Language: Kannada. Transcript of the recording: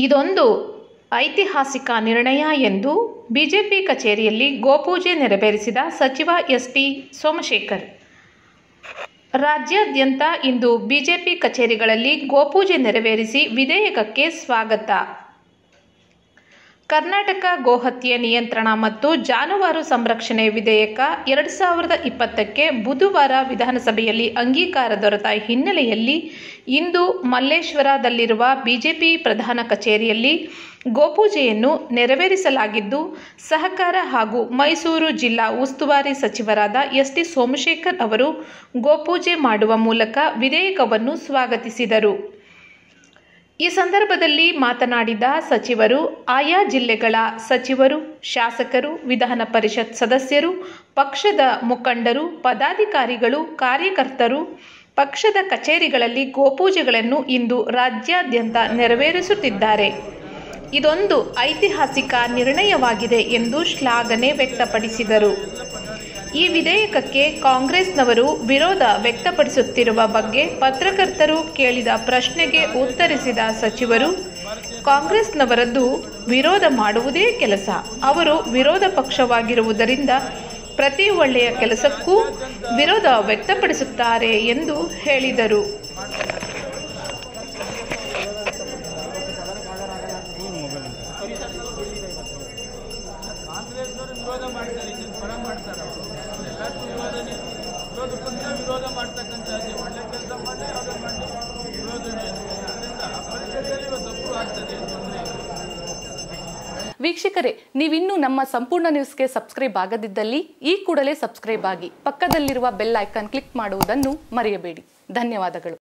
ಇದೊಂದು ಐತಿಹಾಸಿಕ ನಿರ್ಣಯ ಎಂದು ಬಿಜೆಪಿ ಕಚೇರಿಯಲ್ಲಿ ಗೋಪೂಜೆ ನೆರವೇರಿಸಿದ ಸಚಿವ ಎಸ್ ಟಿ ಸೋಮಶೇಖರ್ ರಾಜ್ಯಾದ್ಯಂತ ಇಂದು ಬಿಜೆಪಿ ಕಚೇರಿಗಳಲ್ಲಿ ಗೋಪೂಜೆ ನೆರವೇರಿಸಿ ವಿಧೇಯಕಕ್ಕೆ ಸ್ವಾಗತ ಕರ್ನಾಟಕ ಗೋಹತ್ಯೆ ನಿಯಂತ್ರಣ ಮತ್ತು ಜಾನುವಾರು ಸಂರಕ್ಷಣೆ ವಿಧೇಯಕ ಎರಡು ಸಾವಿರದ ಇಪ್ಪತ್ತಕ್ಕೆ ಬುಧವಾರ ವಿಧಾನಸಭೆಯಲ್ಲಿ ಅಂಗೀಕಾರ ದೊರೆತ ಹಿನ್ನೆಲೆಯಲ್ಲಿ ಇಂದು ಮಲ್ಲೇಶ್ವರದಲ್ಲಿರುವ ಬಿಜೆಪಿ ಪ್ರಧಾನ ಕಚೇರಿಯಲ್ಲಿ ಗೋಪೂಜೆಯನ್ನು ನೆರವೇರಿಸಲಾಗಿದ್ದು ಸಹಕಾರ ಹಾಗೂ ಮೈಸೂರು ಜಿಲ್ಲಾ ಉಸ್ತುವಾರಿ ಸಚಿವರಾದ ಎಸ್ ಟಿ ಸೋಮಶೇಖರ್ ಅವರು ಗೋಪೂಜೆ ಮಾಡುವ ಮೂಲಕ ವಿಧೇಯಕವನ್ನು ಸ್ವಾಗತಿಸಿದರು ಈ ಸಂದರ್ಭದಲ್ಲಿ ಮಾತನಾಡಿದ ಸಚಿವರು ಆಯಾ ಜಿಲ್ಲೆಗಳ ಸಚಿವರು ಶಾಸಕರು ವಿಧಾನ ಪರಿಷತ್ ಸದಸ್ಯರು ಪಕ್ಷದ ಮುಖಂಡರು ಪದಾಧಿಕಾರಿಗಳು ಕಾರ್ಯಕರ್ತರು ಪಕ್ಷದ ಕಚೇರಿಗಳಲ್ಲಿ ಗೋಪೂಜೆಗಳನ್ನು ಇಂದು ರಾಜ್ಯಾದ್ಯಂತ ನೆರವೇರಿಸುತ್ತಿದ್ದಾರೆ ಇದೊಂದು ಐತಿಹಾಸಿಕ ನಿರ್ಣಯವಾಗಿದೆ ಎಂದು ಶ್ಲಾಘನೆ ವ್ಯಕ್ತಪಡಿಸಿದರು ಈ ವಿಧೇಯಕಕ್ಕೆ ಕಾಂಗ್ರೆಸ್ನವರು ವಿರೋಧ ವ್ಯಕ್ತಪಡಿಸುತ್ತಿರುವ ಬಗ್ಗೆ ಪತ್ರಕರ್ತರು ಕೇಳಿದ ಪ್ರಶ್ನೆಗೆ ಉತ್ತರಿಸಿದ ಸಚಿವರು ಕಾಂಗ್ರೆಸ್ನವರದ್ದು ವಿರೋಧ ಮಾಡುವುದೇ ಕೆಲಸ ಅವರು ವಿರೋಧ ಪಕ್ಷವಾಗಿರುವುದರಿಂದ ಪ್ರತಿ ಒಳ್ಳೆಯ ಕೆಲಸಕ್ಕೂ ವಿರೋಧ ವ್ಯಕ್ತಪಡಿಸುತ್ತಾರೆ ಎಂದು ಹೇಳಿದರು ಕಾಂಗ್ರೆಸ್ನವರು ವಿರೋಧ ಮಾಡ್ತಾರೆ ಇದನ್ನ ಪರ ಮಾಡ್ತಾರೆ ಅವರು ಎಲ್ಲರಿಗೂ ವಿರೋಧನೆ ವಿರೋಧ ಪಕ್ಷ ವಿರೋಧ ಮಾಡ್ತಕ್ಕಂಥದ್ದು ಒಳ್ಳೆ ಕೆಲಸ ಮಾಡಿ ಯಾವುದೇ ಮಾಡಿ ವಿರೋಧನೆ ಅದರಿಂದ ಪರಿಸರದಲ್ಲಿ ಇವತ್ತು ತಪ್ಪು ಆಗ್ತದೆ ತೊಂದರೆ ಇಲ್ಲ ವೀಕ್ಷಕರೇ ನೀವಿನ್ನೂ ನಮ್ಮ ಸಂಪೂರ್ಣ ನ್ಯೂಸ್ಗೆ ಸಬ್ಸ್ಕ್ರೈಬ್ ಆಗದಿದ್ದಲ್ಲಿ ಈ ಕೂಡಲೇ ಸಬ್ಸ್ಕ್ರೈಬ್ ಆಗಿ ಪಕ್ಕದಲ್ಲಿರುವ ಬೆಲ್ ಐಕಾನ್ ಕ್ಲಿಕ್ ಮಾಡುವುದನ್ನು ಮರೆಯಬೇಡಿ ಧನ್ಯವಾದಗಳು